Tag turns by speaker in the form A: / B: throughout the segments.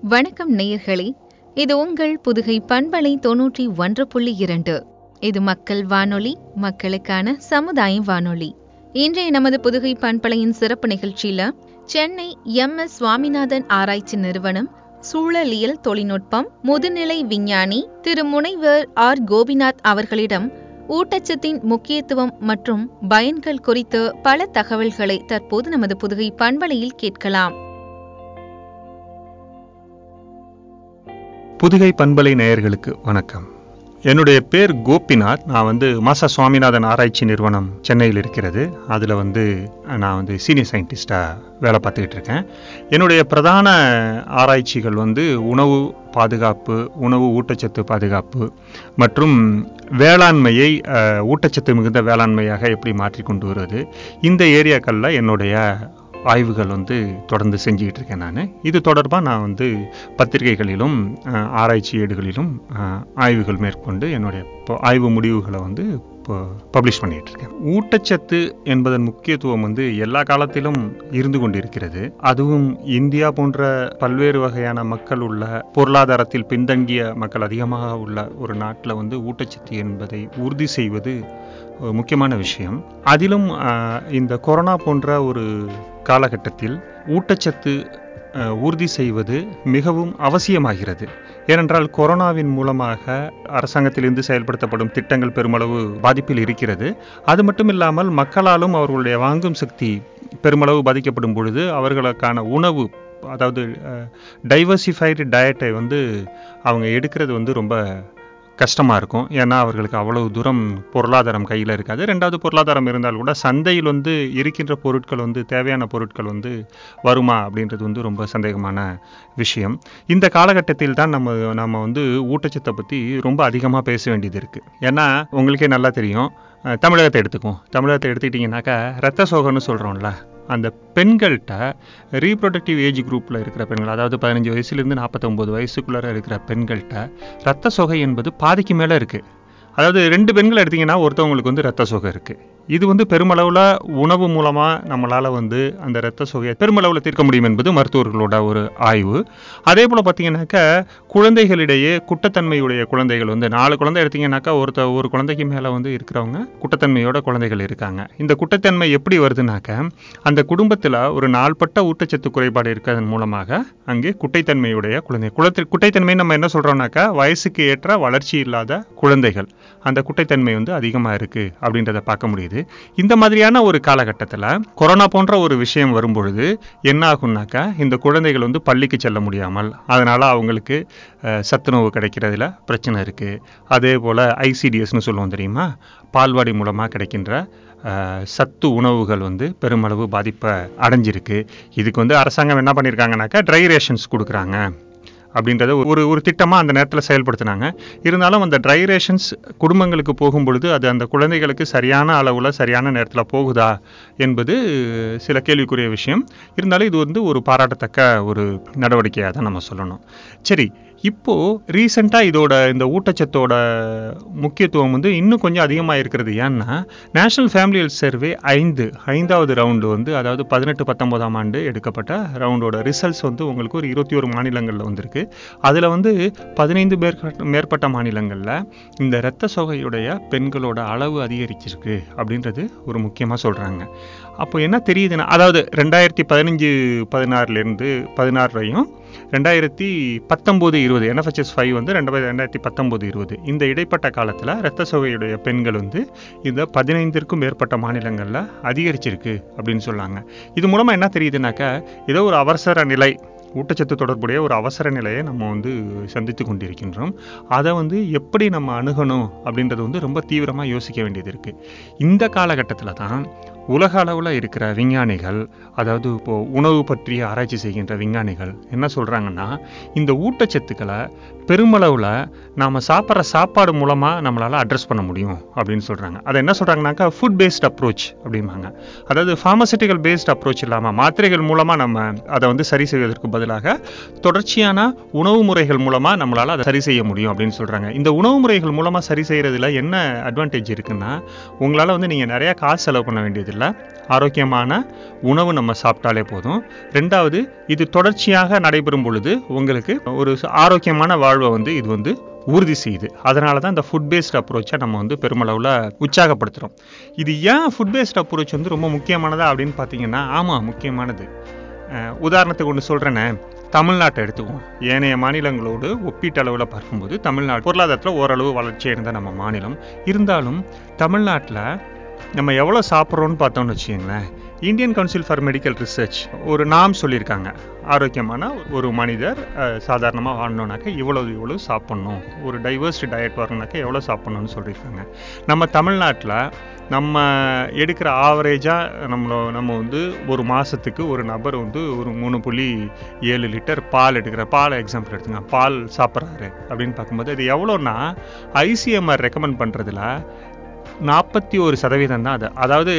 A: வணக்கம் நேயர்களே இது உங்கள் புதுகை பண்பலை தொன்னூற்றி ஒன்று புள்ளி இரண்டு இது மக்கள் வானொலி மக்களுக்கான சமுதாய வானொலி இன்றைய நமது புதுகை பண்பலையின் சிறப்பு நிகழ்ச்சியில சென்னை எம் எஸ் சுவாமிநாதன் ஆராய்ச்சி நிறுவனம் சூழலியல் தொழில்நுட்பம் முதுநிலை விஞ்ஞானி திரு முனைவர் ஆர் கோபிநாத் அவர்களிடம் ஊட்டச்சத்தின் முக்கியத்துவம் மற்றும் பயன்கள் குறித்து பல தகவல்களை தற்போது நமது புதுகை பண்பலையில் கேட்கலாம்
B: புதுகை பண்பலை நேயர்களுக்கு வணக்கம் என்னுடைய பேர் கோபிநாத் நான் வந்து மாசா சுவாமிநாதன் ஆராய்ச்சி நிறுவனம் சென்னையில் இருக்கிறது அதில் வந்து நான் வந்து சீனியர் சயின்டிஸ்டாக வேலை பார்த்துக்கிட்டு இருக்கேன் என்னுடைய பிரதான ஆராய்ச்சிகள் வந்து உணவு பாதுகாப்பு உணவு ஊட்டச்சத்து பாதுகாப்பு மற்றும் வேளாண்மையை அஹ், ஊட்டச்சத்து மிகுந்த வேளாண்மையாக எப்படி மாற்றி கொண்டு வருவது இந்த ஏரியாக்களில் என்னுடைய ஆய்வுகள் வந்து தொடர்ந்து செஞ்சுக்கிட்டு இருக்கேன் நான் இது தொடர்பாக நான் வந்து பத்திரிகைகளிலும் அஹ், ஆராய்ச்சி ஏடுகளிலும் அஹ், ஆய்வுகள் மேற்கொண்டு என்னுடைய இப்போ ஆய்வு முடிவுகளை வந்து இப்போ பப்ளிஷ் பண்ணிட்டு இருக்கேன் ஊட்டச்சத்து என்பதன் முக்கியத்துவம் வந்து எல்லா காலத்திலும் இருந்து கொண்டிருக்கிறது அதுவும் இந்தியா போன்ற பல்வேறு வகையான மக்கள் உள்ள பொருளாதாரத்தில் பின்தங்கிய மக்கள் அதிகமாக உள்ள ஒரு நாட்டில் வந்து ஊட்டச்சத்து என்பதை உறுதி செய்வது ஒரு முக்கியமான விஷயம் அதிலும் ஆஹ், இந்த கொரோனா போன்ற ஒரு காலகட்டத்தில் ஊட்டச்சத்து ஆஹ், உறுதி செய்வது மிகவும் அவசியமாகிறது ஏனென்றால் கொரோனாவின் மூலமாக அரசாங்கத்திலிருந்து செயல்படுத்தப்படும் திட்டங்கள் பெருமளவு பாதிப்பில் இருக்கிறது அது மட்டும் இல்லாமல் மக்களாலும் அவர்களுடைய வாங்கும் சக்தி பெருமளவு பாதிக்கப்படும் பொழுது அவர்களுக்கான உணவு அதாவது டைவர்சிஃபைடு டயட்டை வந்து அவங்க எடுக்கிறது வந்து ரொம்ப கஷ்டமாக இருக்கும் ஏன்னா அவர்களுக்கு அவ்வளவு தூரம் பொருளாதாரம் கையில் இருக்காது ரெண்டாவது பொருளாதாரம் இருந்தால் கூட சந்தையில் வந்து இருக்கின்ற பொருட்கள் வந்து தேவையான பொருட்கள் வந்து வருமா அப்படின்றது வந்து ரொம்ப சந்தேகமான விஷயம் இந்த காலகட்டத்தில் தான் நம்ம நம்ம வந்து ஊட்டச்சத்தை பற்றி ரொம்ப அதிகமாக பேச வேண்டியது இருக்குது ஏன்னா உங்களுக்கே நல்லா தெரியும் அஹ், தமிழகத்தை எடுத்துக்குவோம் தமிழகத்தை எடுத்துக்கிட்டிங்கனாக்கா ரத்த சோகன்னு சொல்கிறோம்ல அந்த பெண்கள்கிட்ட ரீப்ரொடக்டிவ் ஏஜ் குரூப்பில் இருக்கிற பெண்கள் அதாவது பதினஞ்சு வயசுலேருந்து நாற்பத்தொம்போது வயசுக்குள்ளார இருக்கிற பெண்கள்கிட்ட ரத்த சோகை என்பது பாதிக்கு மேலே இருக்குது அதாவது ரெண்டு பெண்கள் எடுத்தீங்கன்னா ஒருத்தவங்களுக்கு வந்து ரத்த சோகை இருக்குது இது வந்து பெருமளவில் உணவு மூலமாக நம்மளால் வந்து அந்த ரத்த சோகையை பெருமளவில் தீர்க்க முடியும் என்பது மருத்துவர்களோட ஒரு ஆய்வு அதே போல் பார்த்தீங்கன்னாக்கா குழந்தைகளிடையே குட்டத்தன்மையுடைய குழந்தைகள் வந்து நாலு குழந்தை எடுத்தீங்கன்னாக்கா ஒருத்த ஒரு குழந்தைக்கு மேலே வந்து இருக்கிறவங்க குட்டத்தன்மையோட குழந்தைகள் இருக்காங்க இந்த குட்டத்தன்மை எப்படி வருதுனாக்க அந்த குடும்பத்தில் ஒரு நாள்பட்ட ஊட்டச்சத்து குறைபாடு இருக்கிறதன் மூலமாக அங்கே குட்டைத்தன்மையுடைய குழந்தை குளத்தை குட்டைத்தன்மை நம்ம என்ன சொல்கிறோம்னாக்கா வயசுக்கு ஏற்ற வளர்ச்சி இல்லாத குழந்தைகள் அந்த குட்டைத்தன்மை வந்து அதிகமாக இருக்குது அப்படின்றத பார்க்க முடியுது இந்த மாதிரியான ஒரு காலகட்டத்தில் கொரோனா போன்ற ஒரு விஷயம் வரும்பொழுது என்ன ஆகும்னாக்கா இந்த குழந்தைகள் வந்து பள்ளிக்கு செல்ல முடியாமல் அதனால் அவங்களுக்கு அஹ், சத்துணவு கிடைக்கிறதுல பிரச்சனை இருக்குது அதே போல் ஐசிடிஎஸ்னு சொல்லுவோம் தெரியுமா பால்வாடி மூலமாக கிடைக்கின்ற அஹ், சத்து உணவுகள் வந்து பெருமளவு பாதிப்பை அடைஞ்சிருக்கு இதுக்கு வந்து அரசாங்கம் என்ன பண்ணியிருக்காங்கனாக்கா ட்ரை ரேஷன்ஸ் கொடுக்குறாங்க அப்படின்றத ஒரு ஒரு திட்டமாக அந்த நேரத்தில் செயல்படுத்தினாங்க இருந்தாலும் அந்த ட்ரை ரேஷன்ஸ் குடும்பங்களுக்கு போகும் பொழுது அது அந்த குழந்தைகளுக்கு சரியான அளவில் சரியான நேரத்தில் போகுதா என்பது சில கேள்விக்குரிய விஷயம் இருந்தாலும் இது வந்து ஒரு பாராட்டத்தக்க ஒரு நடவடிக்கையாக தான் நம்ம சொல்லணும் சரி இப்போ ரீசெண்டாக இதோட இந்த ஊட்டச்சத்தோட முக்கியத்துவம் வந்து இன்னும் கொஞ்சம் அதிகமாக இருக்கிறது ஏன்னா நேஷனல் ஃபேமிலி ஹெல்த் சர்வே ஐந்து ஐந்தாவது ரவுண்டு வந்து அதாவது பதினெட்டு பத்தொன்பதாம் ஆண்டு எடுக்கப்பட்ட ரவுண்டோட ரிசல்ட்ஸ் வந்து உங்களுக்கு ஒரு இருபத்தி ஒரு மாநிலங்களில் வந்திருக்கு அதில் வந்து பதினைந்து மேற்பட்ட மேற்பட்ட மாநிலங்களில் இந்த இரத்த சோகையுடைய பெண்களோட அளவு அதிகரிச்சிருக்கு அப்படின்றது ஒரு முக்கியமாக சொல்கிறாங்க அப்போ என்ன தெரியுதுன்னா அதாவது ரெண்டாயிரத்தி பதினஞ்சு பதினாறுலேருந்து பதினாறு வரையும் ரெண்டாயிரத்தி பத்தொம்போது இருபது என்எஃப்ஹெச்எஸ் ஃபைவ் வந்து ரெண்டாயிரத்தி ரெண்டாயிரத்தி பத்தொம்போது இருபது இந்த இடைப்பட்ட காலத்தில் இரத்த சோகையுடைய பெண்கள் வந்து இந்த பதினைந்திற்கும் மேற்பட்ட மாநிலங்களில் அதிகரிச்சிருக்கு அப்படின்னு சொன்னாங்க இது மூலமாக என்ன தெரியுதுனாக்கா ஏதோ ஒரு அவசர நிலை ஊட்டச்சத்து தொடர்புடைய ஒரு அவசர நிலையை நம்ம வந்து சந்தித்து கொண்டிருக்கின்றோம் அதை வந்து எப்படி நம்ம அணுகணும் அப்படின்றது வந்து ரொம்ப தீவிரமாக யோசிக்க வேண்டியது இருக்குது இந்த காலகட்டத்தில் தான் உலக அளவில் இருக்கிற விஞ்ஞானிகள் அதாவது இப்போ உணவு பற்றிய ஆராய்ச்சி செய்கின்ற விஞ்ஞானிகள் என்ன சொல்கிறாங்கன்னா இந்த ஊட்டச்சத்துக்களை பெருமளவில் நாம் சாப்பிட்ற சாப்பாடு மூலமாக நம்மளால் அட்ரஸ் பண்ண முடியும் அப்படின்னு சொல்கிறாங்க அதை என்ன சொல்கிறாங்கனாக்கா ஃபுட் பேஸ்ட் அப்ரோச் அப்படிம்பாங்க அதாவது ஃபார்மசிட்டிக்கல் பேஸ்ட் அப்ரோச் இல்லாமல் மாத்திரைகள் மூலமாக நம்ம அதை வந்து சரி செய்வதற்கு பதிலாக தொடர்ச்சியான உணவு முறைகள் மூலமாக நம்மளால் அதை சரி செய்ய முடியும் அப்படின்னு சொல்கிறாங்க இந்த உணவு முறைகள் மூலமாக சரி செய்கிறதுல என்ன அட்வான்டேஜ் இருக்குன்னா உங்களால் வந்து நீங்கள் நிறையா காசு செலவு பண்ண வேண்டியதில்லை வேண்டியதில்லை ஆரோக்கியமான உணவு நம்ம சாப்பிட்டாலே போதும் ரெண்டாவது இது தொடர்ச்சியாக நடைபெறும் பொழுது உங்களுக்கு ஒரு ஆரோக்கியமான வாழ்வை வந்து இது வந்து உறுதி செய்யுது அதனால தான் இந்த ஃபுட் பேஸ்ட் அப்ரோச்சை நம்ம வந்து பெருமளவில் உற்சாகப்படுத்துகிறோம் இது ஏன் ஃபுட் பேஸ்ட் அப்ரோச் வந்து ரொம்ப முக்கியமானதா அப்படின்னு பார்த்தீங்கன்னா ஆமாம் முக்கியமானது அஹ் உதாரணத்துக்கு ஒன்று சொல்கிறேனே தமிழ்நாட்டை எடுத்துக்குவோம் ஏனைய மாநிலங்களோடு ஒப்பீட்டளவில் பார்க்கும்போது தமிழ்நாடு பொருளாதாரத்தில் ஓரளவு வளர்ச்சி அடைந்த நம்ம மாநிலம் இருந்தாலும் தமிழ்நாட்டில் நம்ம எவ்வளோ சாப்பிட்றோன்னு பார்த்தோம்னு வச்சுக்கோங்களேன் Indian Council for Medical Research ஒரு நாம் சொல்லியிருக்காங்க ஆரோக்கியமான ஒரு மனிதர் சாதாரணமாக வாழணுன்னாக்கா இவ்வளவு இவ்வளவு சாப்பிட்ணும் ஒரு டைவர்ஸ்டு டயட் வரணுனாக்கா எவ்வளோ சாப்பிட்ணுன்னு சொல்லியிருக்காங்க நம்ம தமிழ்நாட்டில் நம்ம எடுக்கிற ஆவரேஜாக நம்மளோ நம்ம வந்து ஒரு மாதத்துக்கு ஒரு நபர் வந்து ஒரு மூணு புள்ளி ஏழு லிட்டர் பால் எடுக்கிற பால் எக்ஸாம்பிள் எடுத்துங்க பால் சாப்பிட்றாரு அப்படின்னு பார்க்கும்போது அது எவ்வளோன்னா ஐசிஎம்ஆர் ரெக்கமெண்ட் பண்ணுறதுல நாற்பத்தி ஒரு சதவீதம் தான் அது அதாவது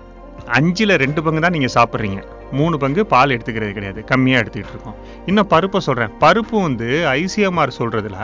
B: அஞ்சில் ரெண்டு பங்கு தான் நீங்கள் சாப்பிட்றீங்க மூணு பங்கு பால் எடுத்துக்கிறது கிடையாது கம்மியாக எடுத்துக்கிட்டு இருக்கோம் இன்னும் பருப்பை சொல்கிறேன் பருப்பு வந்து ஐசிஎம்ஆர் சொல்கிறதுல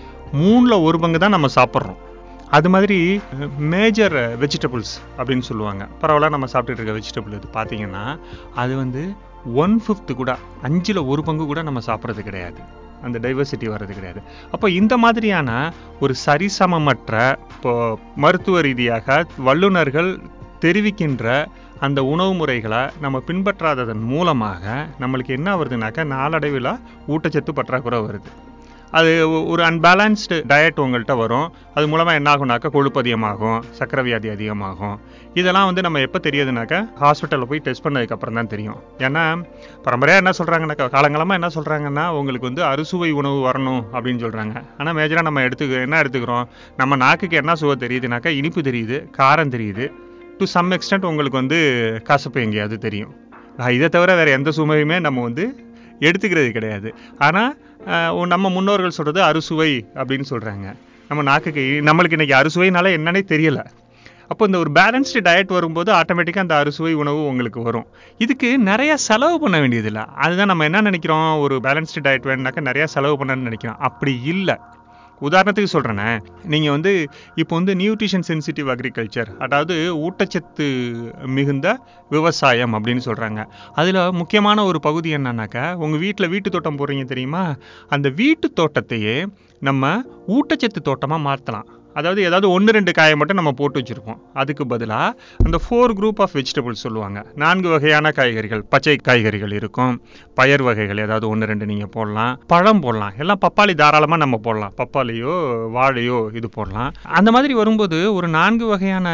B: மூணில் ஒரு பங்கு தான் நம்ம சாப்பிட்றோம் அது மாதிரி மேஜர் வெஜிடபிள்ஸ் அப்படின்னு சொல்லுவாங்க பரவாயில்ல நம்ம சாப்பிட்டுட்டு இருக்க வெஜிடபிள் இது பார்த்தீங்கன்னா அது வந்து ஒன் ஃபிஃப்த்து கூட அஞ்சில் ஒரு பங்கு கூட நம்ம சாப்பிட்றது கிடையாது அந்த டைவர்சிட்டி வர்றது கிடையாது அப்போ இந்த மாதிரியான ஒரு சரிசமமற்ற இப்போ மருத்துவ ரீதியாக வல்லுநர்கள் தெரிவிக்கின்ற அந்த உணவு முறைகளை நம்ம பின்பற்றாததன் மூலமாக நம்மளுக்கு என்ன வருதுனாக்கா நாளடைவில் ஊட்டச்சத்து பற்றாக்குறை வருது அது ஒரு அன்பேலன்ஸ்டு டயட் உங்கள்கிட்ட வரும் அது மூலமாக என்ன ஆகுனாக்கா கொழுப்பு அதிகமாகும் சக்கரை வியாதி அதிகமாகும் இதெல்லாம் வந்து நம்ம எப்போ தெரியுதுனாக்கா ஹாஸ்பிட்டலில் போய் டெஸ்ட் பண்ணதுக்கப்புறம் தான் தெரியும் ஏன்னா பரம்பரையாக என்ன சொல்கிறாங்கனாக்கா காலங்காலமாக என்ன சொல்கிறாங்கன்னா உங்களுக்கு வந்து அறுசுவை உணவு வரணும் அப்படின்னு சொல்கிறாங்க ஆனால் மேஜராக நம்ம எடுத்துக்க என்ன எடுத்துக்கிறோம் நம்ம நாக்குக்கு என்ன சுவை தெரியுதுனாக்கா இனிப்பு தெரியுது காரம் தெரியுது டு சம் எக்ஸ்டென்ட் உங்களுக்கு வந்து கசப்பு எங்கேயாவது தெரியும் இதை தவிர வேறு எந்த சுமையுமே நம்ம வந்து எடுத்துக்கிறது கிடையாது ஆனால் நம்ம முன்னோர்கள் சொல்கிறது அறுசுவை அப்படின்னு சொல்கிறாங்க நம்ம நாக்குக்கு நம்மளுக்கு இன்றைக்கி அறுசுவைனால என்னன்னே தெரியலை அப்போ இந்த ஒரு பேலன்ஸ்டு டயட் வரும்போது ஆட்டோமேட்டிக்காக அந்த அறுசுவை உணவு உங்களுக்கு வரும் இதுக்கு நிறைய செலவு பண்ண வேண்டியதில்லை அதுதான் நம்ம என்ன நினைக்கிறோம் ஒரு பேலன்ஸ்டு டயட் வேணுனாக்கா நிறையா செலவு பண்ணணும்னு நினைக்கிறோம் அப்படி இல்லை உதாரணத்துக்கு சொல்கிறேனே நீங்கள் வந்து இப்போ வந்து நியூட்ரிஷன் சென்சிட்டிவ் அக்ரிகல்ச்சர் அதாவது ஊட்டச்சத்து மிகுந்த விவசாயம் அப்படின்னு சொல்கிறாங்க அதில் முக்கியமான ஒரு பகுதி என்னன்னாக்கா உங்கள் வீட்டில் வீட்டு தோட்டம் போடுறீங்க தெரியுமா அந்த வீட்டு தோட்டத்தையே நம்ம ஊட்டச்சத்து தோட்டமாக மாற்றலாம் அதாவது ஏதாவது ஒன்று ரெண்டு காயை மட்டும் நம்ம போட்டு வச்சுருப்போம் அதுக்கு பதிலாக அந்த ஃபோர் குரூப் ஆஃப் வெஜிடபிள்ஸ் சொல்லுவாங்க நான்கு வகையான காய்கறிகள் பச்சை காய்கறிகள் இருக்கும் பயர் வகைகள் ஏதாவது ஒன்று ரெண்டு நீங்கள் போடலாம் பழம் போடலாம் எல்லாம் பப்பாளி தாராளமாக நம்ம போடலாம் பப்பாளியோ வாழையோ இது போடலாம் அந்த மாதிரி வரும்போது ஒரு நான்கு வகையான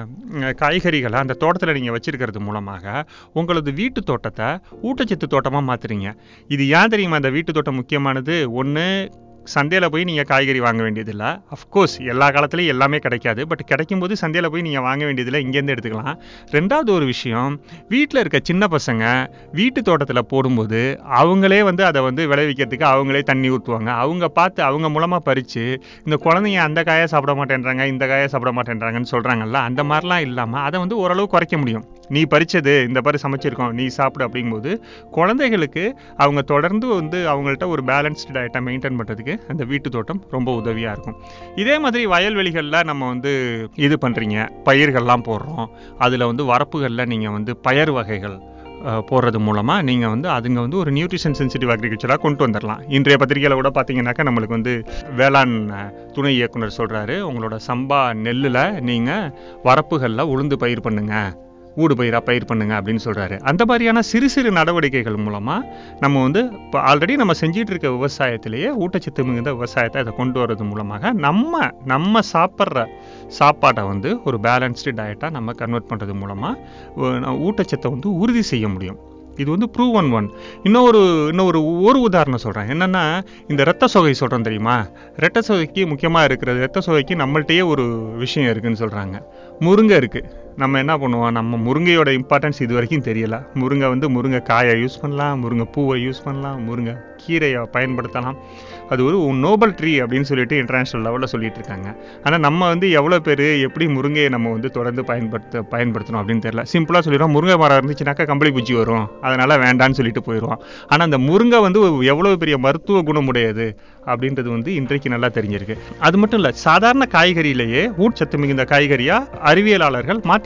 B: காய்கறிகளை அந்த தோட்டத்தில் நீங்கள் வச்சிருக்கிறது மூலமாக உங்களது வீட்டு தோட்டத்தை ஊட்டச்சத்து தோட்டமாக மாற்றுறீங்க இது ஏன் தெரியுமா அந்த வீட்டு தோட்டம் முக்கியமானது ஒன்று சந்தையில் போய் நீங்கள் காய்கறி வாங்க வேண்டியதில்லை அஃப்கோர்ஸ் எல்லா காலத்துலேயும் எல்லாமே கிடைக்காது பட் கிடைக்கும்போது சந்தையில் போய் நீங்கள் வாங்க வேண்டியதில்லை இங்கேருந்து எடுத்துக்கலாம் ரெண்டாவது ஒரு விஷயம் வீட்டில் இருக்க சின்ன பசங்க வீட்டு தோட்டத்தில் போடும்போது அவங்களே வந்து அதை வந்து விளைவிக்கிறதுக்கு அவங்களே தண்ணி ஊற்றுவாங்க அவங்க பார்த்து அவங்க மூலமாக பறித்து இந்த குழந்தைங்க அந்த காயை சாப்பிட மாட்டேன்றாங்க இந்த காயை சாப்பிட மாட்டேன்றாங்கன்னு சொல்கிறாங்கல்ல அந்த மாதிரிலாம் இல்லாமல் அதை வந்து ஓரளவு குறைக்க முடியும் நீ பறிச்சது இந்த மாதிரி சமைச்சிருக்கோம் நீ சாப்பிடு அப்படிங்கும்போது குழந்தைகளுக்கு அவங்க தொடர்ந்து வந்து அவங்கள்ட்ட ஒரு பேலன்ஸ்டு டயட்டை மெயின்டைன் பண்ணுறதுக்கு அந்த வீட்டு தோட்டம் ரொம்ப உதவியாக இருக்கும் இதே மாதிரி வயல்வெளிகளில் நம்ம வந்து இது பண்ணுறீங்க பயிர்கள்லாம் போடுறோம் அதில் வந்து வரப்புகளில் நீங்கள் வந்து பயர் வகைகள் போடுறது மூலமாக நீங்கள் வந்து அதுங்க வந்து ஒரு நியூட்ரிஷன் சென்சிட்டிவ் அக்ரிகல்ச்சராக கொண்டு வந்துடலாம் இன்றைய பத்திரிகையில் கூட பார்த்தீங்கன்னாக்கா நம்மளுக்கு வந்து வேளாண் துணை இயக்குனர் சொல்கிறாரு உங்களோட சம்பா நெல்லில் நீங்கள் வரப்புகளில் உளுந்து பயிர் பண்ணுங்கள் ஊடு பயிராக பயிர் பண்ணுங்க அப்படின்னு சொல்கிறாரு அந்த மாதிரியான சிறு சிறு நடவடிக்கைகள் மூலமாக நம்ம வந்து இப்போ ஆல்ரெடி நம்ம செஞ்சிட்டு இருக்க விவசாயத்திலேயே ஊட்டச்சத்து மிகுந்த விவசாயத்தை அதை கொண்டு வர்றது மூலமாக நம்ம நம்ம சாப்பிட்ற சாப்பாட்டை வந்து ஒரு பேலன்ஸ்டு டயட்டாக நம்ம கன்வெர்ட் பண்ணுறது மூலமாக ஊட்டச்சத்தை வந்து உறுதி செய்ய முடியும் இது வந்து ப்ரூவ் ஒன் ஒன் இன்னொரு இன்னொரு ஒரு உதாரணம் சொல்கிறேன் என்னென்னா இந்த ரத்த சோகை சொல்கிறோம் தெரியுமா ரத்த சோகைக்கு முக்கியமாக இருக்கிறது ரத்த சோகைக்கு நம்மள்கிட்டயே ஒரு விஷயம் இருக்குதுன்னு சொல்கிறாங்க முருங்கை இருக்குது நம்ம என்ன பண்ணுவோம் நம்ம முருங்கையோட இம்பார்ட்டன்ஸ் இது வரைக்கும் தெரியல முருங்கை வந்து முருங்கை காயை யூஸ் பண்ணலாம் முருங்கை பூவை யூஸ் பண்ணலாம் முருங்கை கீரையை பயன்படுத்தலாம் அது ஒரு நோபல் ட்ரீ அப்படின்னு சொல்லிட்டு இன்டர்நேஷ்னல் லெவலில் சொல்லிட்டு இருக்காங்க ஆனால் நம்ம வந்து எவ்வளோ பேர் எப்படி முருங்கையை நம்ம வந்து தொடர்ந்து பயன்படுத்த பயன்படுத்தணும் அப்படின்னு தெரியல சிம்பிளாக சொல்லிடுவோம் முருங்கை மரம் இருந்துச்சுனாக்கா கம்பளி பூச்சி வரும் அதனால் வேண்டான்னு சொல்லிட்டு போயிடுவோம் ஆனால் அந்த முருங்கை வந்து எவ்வளோ பெரிய மருத்துவ குணமுடையது அப்படின்றது வந்து இன்றைக்கு நல்லா தெரிஞ்சிருக்கு அது மட்டும் இல்லை சாதாரண காய்கறியிலேயே ஊட்டச்சத்து மிகுந்த காய்கறியாக அறிவியலாளர்கள் மாற்றி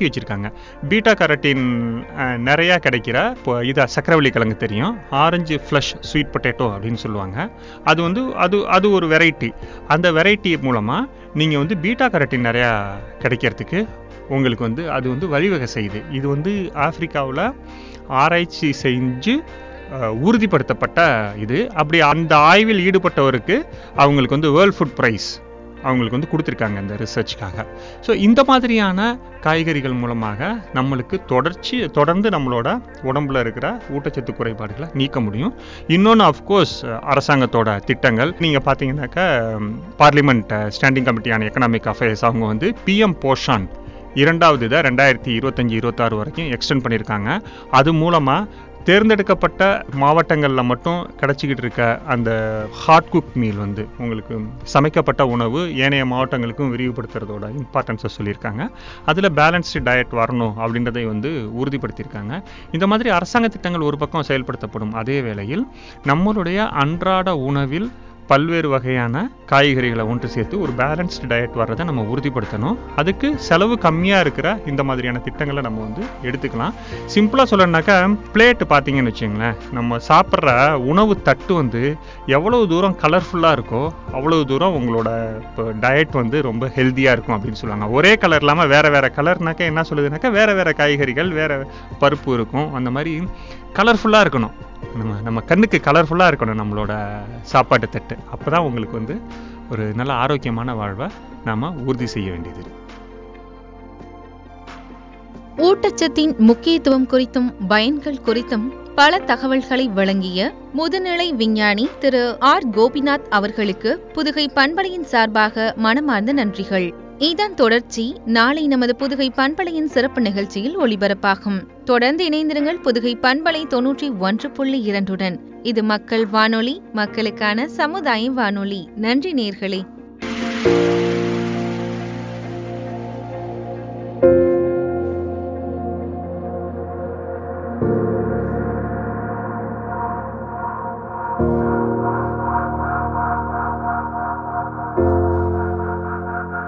B: மாற்றி வச்சுருக்காங்க பீட்டா கரட்டின் நிறையா கிடைக்கிற இப்போ இது சக்கரவள்ளி கிழங்கு தெரியும் ஆரஞ்சு ஃப்ளஷ் ஸ்வீட் பொட்டேட்டோ அப்படின்னு சொல்லுவாங்க அது வந்து அது அது ஒரு வெரைட்டி அந்த வெரைட்டி மூலமாக நீங்கள் வந்து பீட்டா கரட்டின் நிறையா கிடைக்கிறதுக்கு உங்களுக்கு வந்து அது வந்து வழிவகை செய்யுது இது வந்து ஆப்பிரிக்காவில் ஆராய்ச்சி செஞ்சு அஹ், உறுதிப்படுத்தப்பட்ட இது அப்படி அந்த ஆய்வில் ஈடுபட்டவருக்கு அவங்களுக்கு வந்து வேர்ல்ட் ஃபுட் ப்ரைஸ் அவங்களுக்கு வந்து கொடுத்துருக்காங்க இந்த ரிசர்ச்சுக்காக ஸோ இந்த மாதிரியான காய்கறிகள் மூலமாக நம்மளுக்கு தொடர்ச்சி தொடர்ந்து நம்மளோட உடம்புல இருக்கிற ஊட்டச்சத்து குறைபாடுகளை நீக்க முடியும் இன்னொன்று அஃப்கோர்ஸ் அரசாங்கத்தோட திட்டங்கள் நீங்கள் பார்த்தீங்கன்னாக்கா parliament standing committee on economic affairs அவங்க வந்து பிஎம் போஷான் இரண்டாவது இதை ரெண்டாயிரத்தி இருபத்தஞ்சி இருபத்தாறு வரைக்கும் எக்ஸ்டெண்ட் பண்ணியிருக்காங்க அது மூலமாக தேர்ந்தெடுக்கப்பட்ட மாவட்டங்களில் மட்டும் கிடச்சிக்கிட்டு இருக்க அந்த ஹாட் குக் மீல் வந்து உங்களுக்கு சமைக்கப்பட்ட உணவு ஏனைய மாவட்டங்களுக்கும் விரிவுபடுத்துறதோட இம்பார்ட்டன்ஸை சொல்லியிருக்காங்க அதில் பேலன்ஸ்டு டயட் வரணும் அப்படின்றதை வந்து உறுதிப்படுத்தியிருக்காங்க இந்த மாதிரி அரசாங்க திட்டங்கள் ஒரு பக்கம் செயல்படுத்தப்படும் அதே வேளையில் நம்மளுடைய அன்றாட உணவில் பல்வேறு வகையான காய்கறிகளை ஒன்று சேர்த்து ஒரு பேலன்ஸ்டு டயட் வர்றதை நம்ம உறுதிப்படுத்தணும் அதுக்கு செலவு கம்மியாக இருக்கிற இந்த மாதிரியான திட்டங்களை நம்ம வந்து எடுத்துக்கலாம் சிம்பிளாக சொல்லணும்னாக்கா பிளேட் பார்த்தீங்கன்னு வச்சுங்களேன் நம்ம சாப்பிட்ற உணவு தட்டு வந்து எவ்வளவு தூரம் கலர்ஃபுல்லாக இருக்கோ அவ்வளவு தூரம் உங்களோட இப்போ டயட் வந்து ரொம்ப ஹெல்த்தியாக இருக்கும் அப்படின்னு சொல்லுவாங்க ஒரே கலர் இல்லாமல் வேறு வேறு கலர்னாக்கா என்ன சொல்லுதுனாக்கா வேறு வேறு காய்கறிகள் வேறு பருப்பு இருக்கும் அந்த மாதிரி கலர்ஃபுல்லாக இருக்கணும் நம்ம நம்ம கண்ணுக்கு கலர்ஃபுல்லாக இருக்கணும் நம்மளோட சாப்பாட்டு தட்டு அப்போ தான் உங்களுக்கு வந்து ஒரு நல்ல ஆரோக்கியமான வாழ்வை நாம் உறுதி செய்ய வேண்டியது இருக்கு.
A: ஊட்டச்சத்தின் முக்கியத்துவம் குறித்தும் பயன்கள் குறித்தும் பல தகவல்களை வழங்கிய முதுநிலை விஞ்ஞானி திரு ஆர் கோபிநாத் அவர்களுக்கு புதுகை பண்பலையின் சார்பாக மனமார்ந்த நன்றிகள் இதன் தொடர்ச்சி நாளை நமது புதுகை பண்பலையின் சிறப்பு நிகழ்ச்சியில் ஒளிபரப்பாகும் தொடர்ந்து இணைந்திருங்கள் புதுகை பண்பலை தொன்னூற்றி ஒன்று புள்ளி இரண்டுடன் இது மக்கள் வானொலி மக்களுக்கான சமுதாய வானொலி நன்றி நேர்களே